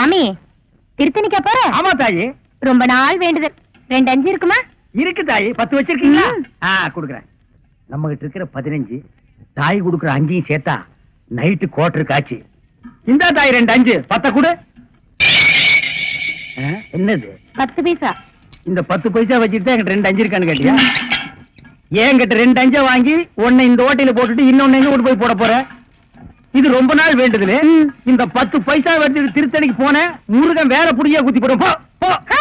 சாமி திருத்தணிக்கா போற ஆமா தாயி ரொம்ப நாள் வேண்டுதல் ரெண்டு அஞ்சு இருக்குமா இருக்கு தாயி பத்து வச்சிருக்கீங்களா ம். ஆ குடுக்குறேன் நம்ம கிட்ட இருக்கிற பதினஞ்சு தாய் குடுக்குற அஞ்சையும் சேர்த்தா நைட்டு கோட்டரு காட்சி இந்தா தாய் ரெண்டு அஞ்சு பத்த கொடு ஆ, என்னது பத்து பைசா இந்த பத்து பைசா வச்சுட்டு தான் என்கிட்ட ரெண்டு அஞ்சு இருக்கான்னு கேட்டியா என்கிட்ட ரெண்டு அஞ்சை வாங்கி ஒன்னு இந்த ஓட்டையில போட்டுட்டு இன்னொன்னு எங்க கொண்டு போய் போட போற இது ரொம்ப நாள் வேண்டுதல் ம். இந்த பத்து பைசா வச்சு திருத்தணிக்கு போனேன் முருகன் வேற புடியா குத்தி போடும் போ போ